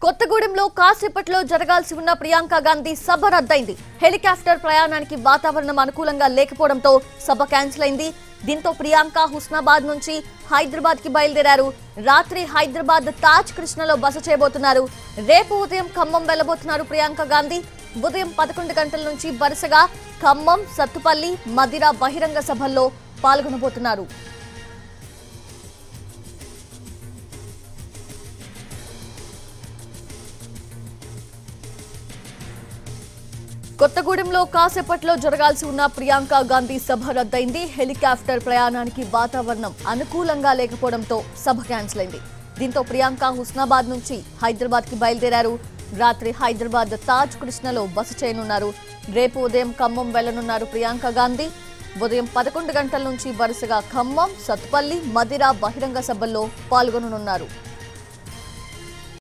కొత్తగూడెంలో కాసేపట్లో జరగాల్సి ఉన్న ప్రియాంక గాంధీ సభ రద్దయింది హెలికాప్టర్ ప్రయాణానికి వాతావరణం అనుకూలంగా లేకపోవడంతో సభ క్యాన్సిల్ అయింది దీంతో ప్రియాంక హుస్నాబాద్ నుంచి హైదరాబాద్ కి బయలుదేరారు రాత్రి హైదరాబాద్ తాజ్ కృష్ణలో బస చేయబోతున్నారు రేపు ఉదయం ఖమ్మం వెళ్లబోతున్నారు ప్రియాంక గాంధీ ఉదయం పదకొండు గంటల నుంచి వరుసగా ఖమ్మం సత్తుపల్లి మదిర బహిరంగ సభల్లో పాల్గొనబోతున్నారు కొత్తగూడెంలో కాసేపట్లో జరగాల్సి ఉన్న ప్రియాంక గాంధీ సభ రద్దయింది హెలికాప్టర్ ప్రయాణానికి వాతావరణం అనుకూలంగా లేకపోవడంతో సభ క్యాన్సిల్ అయింది దీంతో ప్రియాంక హుస్నాబాద్ నుంచి హైదరాబాద్ కి బయలుదేరారు రాత్రి హైదరాబాద్ తాజ్ కృష్ణలో బస చేయనున్నారు రేపు ఉదయం ఖమ్మం వెళ్లనున్నారు ప్రియాంక గాంధీ ఉదయం పదకొండు గంటల నుంచి వరుసగా ఖమ్మం సత్పల్లి మదిర బహిరంగ సభల్లో పాల్గొననున్నారు